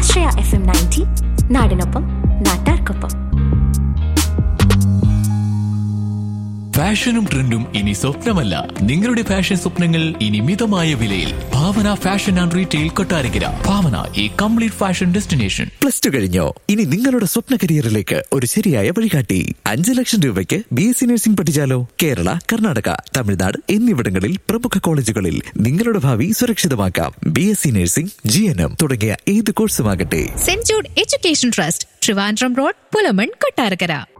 ആശ്രയ F M ninety നാടിനൊപ്പം നാട്ടാർക്കൊപ്പം ഫാഷനും ട്രെൻഡും ഇനി സ്വപ്നമല്ല നിങ്ങളുടെ ഫാഷൻ സ്വപ്നങ്ങൾ ഇനി മിതമായ വിലയിൽ Bhavana fashion and retail Kottarakkara Bhavana ഈ complete fashion destination plus two കഴിഞ്ഞോ ഇനി നിങ്ങളുടെ സ്വപ്ന കരിയറിലേക്ക് ഒരു ശരിയായ വഴികാട്ടി അഞ്ച് ലക്ഷം രൂപയ്ക്ക് ബി എസ് സി നഴ്സിംഗ് പഠിച്ചാലോ കേരള കർണാടക തമിഴ്നാട് എന്നിവിടങ്ങളിൽ പ്രമുഖ കോളേജുകളിൽ നിങ്ങളുടെ ഭാവി സുരക്ഷിതമാക്കാം B S C nursing G N M തുടങ്ങിയ ഏത് കോഴ്സുമാകട്ടെ saint Jude education trust Trivandrum road Pulamon Kottarakkara